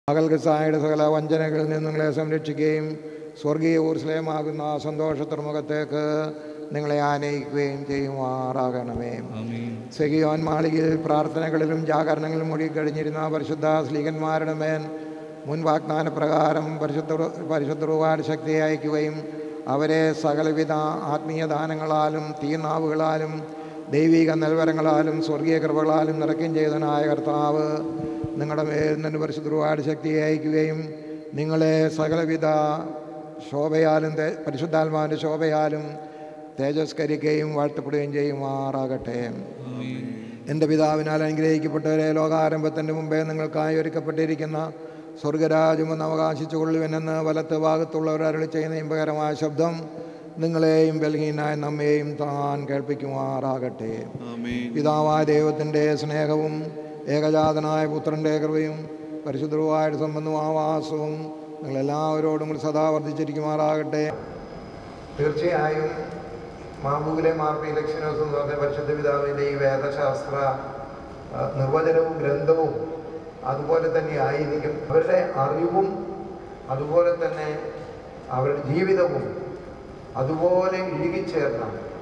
അകൽഗസായുടെ സകല വഞ്ചനകളിൽ നിന്ന് നിങ്ങളെ സംരക്ഷിക്കുകയും സ്വർഗീയ ഊർസ്ലയമാകുന്ന ആ സന്തോഷ തുറമുഖത്തേക്ക് നിങ്ങളെ ആനയിക്കുകയും ചെയ്യുമാറാകണമേ സെഹിയോൻ മാളികയിൽ പ്രാർത്ഥനകളിലും ജാഗരണങ്ങളിലും മുഴുകി കഴിഞ്ഞിരുന്ന പരിശുദ്ധ സ്ലീകന്മാരുടെ മേൽ മുൻ വാഗ്ദാന പ്രകാരം പരിശുദ്ധ പരിശുദ്ധ റുവാട് ശക്തി അയക്കുകയും അവരെ സകലവിധ ആത്മീയ ദാനങ്ങളാലും തീനാവുകളാലും ദൈവിക നൽവരങ്ങളാലും സ്വർഗീയ കൃപകളാലും നിറയ്ക്കുകയും ചെയ്തനായ കർത്താവ് നിങ്ങളുടെ മേൽ നിന്ന് പരിശുദ്ധ റുവാട് ശക്തി അയക്കുകയും നിങ്ങളെ സകലവിധ ശോഭയാലും തേ- പരിശുദ്ധാത്മാവിൻ്റെ ശോഭയാലും തേജസ്കരിക്കുകയും വാഴ്ത്തപ്പെടുകയും ചെയ്യുമാറാകട്ടെ എൻ്റെ പിതാവിനാൽ അനുഗ്രഹിക്കപ്പെട്ടവരെ ലോകാരംഭത്തിൻ്റെ മുമ്പേ നിങ്ങൾക്കായി ഒരുക്കപ്പെട്ടിരിക്കുന്ന സ്വർഗരാജ്യമെന്ന് അവകാശിച്ചുകൊള്ളുവനെന്ന് വലത്ത് ഭാഗത്തുള്ളവർ അരളി ചെയ്യുന്ന ഇമ്പകരമായ ശബ്ദം നിങ്ങളെയും ബലഹീനായ നമ്മെയും താൻ കേൾപ്പിക്കുമാറാകട്ടെ പിതാവായ ദൈവത്തിൻ്റെ സ്നേഹവും ഏകജാതനായ പുത്രൻ്റെ കൃപയും പരിശുദ്ധവുമായിട്ട് സംബന്ധവും ആവാസവും നിങ്ങളെല്ലാവരോടും കൂടി സദാ വർദ്ധിച്ചിരിക്കുമാറാകട്ടെ തീർച്ചയായും മാബൂലെ മാർപ്പി ലക്ഷ്യനോസ് എന്ന് പറഞ്ഞ പരിശുദ്ധ പിതാവിൻ്റെ ഈ വേദശാസ്ത്ര ആ, നിർവചനവും ഗ്രന്ഥവും അതുപോലെ തന്നെ ആയിരിക്കും അവരുടെ അറിവും അതുപോലെ തന്നെ അവരുടെ ജീവിതവും അതുപോലെ ഇഴുകിച്ചേർന്ന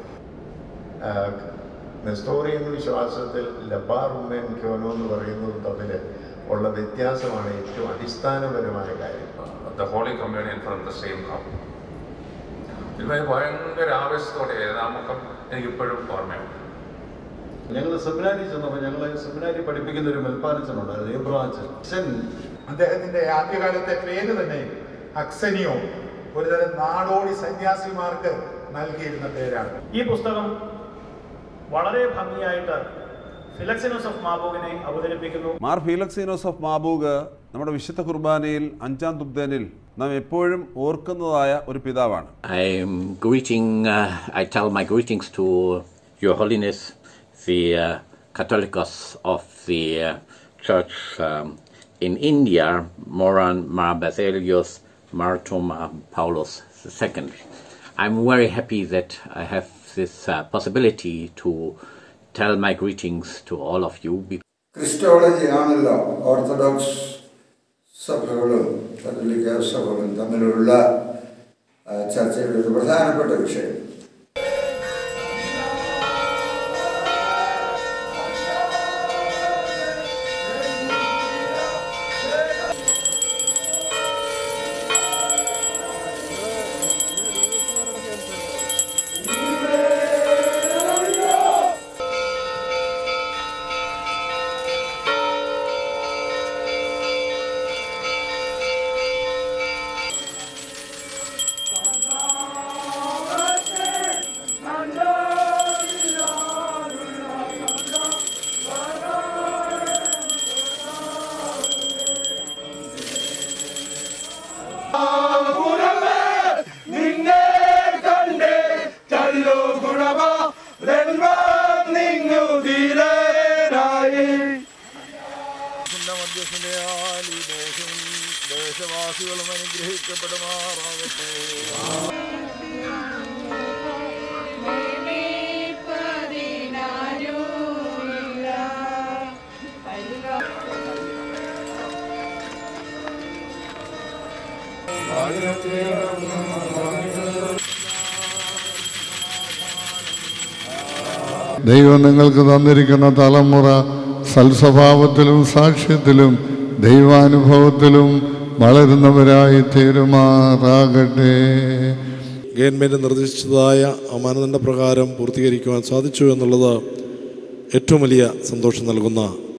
നെസ്തോറിയൻ വിശ്വാസത്തിൽ ലബാറുമേൻ ക്യോനോ എന്ന് പറയുന്നത് തമ്മിൽ ഉള്ള വ്യത്യാസമാണ് ഏറ്റവും അടിസ്ഥാനപരമായ കാര്യം the Holy Communion from the same cup. ഇതുമായി ഭയങ്കര ആവേശത്തോടെ ഏതാമുഖം എനിക്കിപ്പോഴും ഓർമ്മയുണ്ട് ഞങ്ങൾ സെമിനാരി ചെന്നപ്പോൾ ഞങ്ങളെ സെമിനാരി പഠിപ്പിക്കുന്ന ഒരു മെൽപ്പാനച്ചനുണ്ടായിരുന്നു ഏബ്രാച്ചൻ അച്ഛൻ അദ്ദേഹത്തിന്റെ ആദ്യകാലത്തെ പേര് തന്നെ അക്സനിയോ ഒരുതരം നാടോടി സന്യാസിമാർക്ക് നൽകിയിരുന്ന പേരാണ് ഈ പുസ്തകം വളരെ ഭംഗിയായിട്ട് ഫിലക്സിനോസ് ഓഫ് മാബോഗിനെ അവതരിപ്പിക്കുന്നു മാർ ഫീലക്സീനോസ് ഓഫ് മാബൂഗ് നമ്മുടെ വിശുദ്ധ കുർബാനയിൽ അഞ്ചാം തുബ്ദനിൽ നാം എപ്പോഴും ഓർക്കുന്നതായ ഒരു പിതാവാണ് I'm greeting, uh, I tell my greetings to Your Holiness, the uh, Catholicos of the uh, Church um, in India, Moran Mar Basilius Mar Thomas Paulus II. I'm very happy that I have this uh, possibility to tell my greetings to all of you. Because Christology ആണല്ലോ Orthodox സഭകളും കത്തോലിക്ക സഭകളും തമ്മിലുള്ള ആ, ചർച്ചയുടെ ഒരു പ്രധാനപ്പെട്ട വിഷയം ദേശവാസികളും അനുഗ്രഹിക്കപ്പെടുമാറാകട്ടെ ദൈവം നിങ്ങൾക്ക് തന്നിരിക്കുന്ന തലമുറ സൽസ്വഭാവത്തിലും സാക്ഷ്യത്തിലും ദൈവാനുഭവത്തിലും വളരുന്നവരായി തീരുമാറാകട്ടെ ഗവൺമെൻറ് നിർദ്ദേശിച്ചതായ ആ മാനദണ്ഡ പ്രകാരം പൂർത്തീകരിക്കുവാൻ സാധിച്ചു എന്നുള്ളത് ഏറ്റവും വലിയ സന്തോഷം നൽകുന്ന